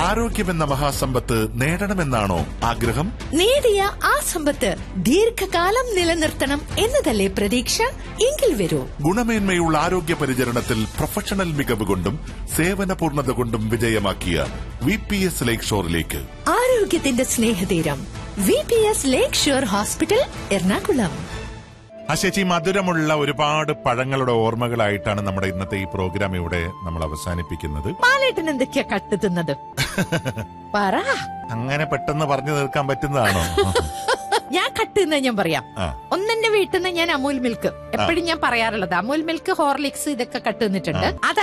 ആരോഗ്യമെന്ന മഹാസമ്പത്ത് നേടണമെന്നാണോ ആഗ്രഹം നേടിയ ആ സമ്പത്ത് ദീർഘകാലം നിലനിർത്തണം എന്നതല്ലേ പ്രതീക്ഷ എങ്കിൽ വരൂ ഗുണമേന്മയുള്ള ആരോഗ്യ പരിചരണത്തിൽ പ്രൊഫഷണൽ മികവ് കൊണ്ടും സേവന പൂർണ്ണത കൊണ്ടും വിജയമാക്കിയ വി പി എസ് ലേക്ക് ഷോറിലേക്ക് ആരോഗ്യത്തിന്റെ സ്നേഹതീരം V P S Lakeshore hospital Ernakulam ആ ചേച്ചി മധുരമുള്ള ഒരുപാട് പഴങ്ങളുടെ ഓർമ്മകളായിട്ടാണ് നമ്മുടെ ഇന്നത്തെ ഈ പ്രോഗ്രാം ഇവിടെ നമ്മൾ അവസാനിപ്പിക്കുന്നത് പാലേട്ടൻ എന്തൊക്കെയാ കട്ട് തിന്നത് പറ അങ്ങനെ പെട്ടെന്ന് പറഞ്ഞു തീർക്കാൻ പറ്റുന്നതാണോ ഞാൻ കട്ട് തിന്ന ഞാൻ പറയാം ആ. ഒന്നെന്റെ വീട്ടിൽ നിന്ന് ഞാൻ അമൂൽ മിൽക്ക് എപ്പോഴും ഞാൻ പറയാറുള്ളത് അമൂൽ മിൽക്ക് ഹോർലിക്സ് ഇതൊക്കെ കട്ട് തിന്നിട്ടുണ്ട് അത്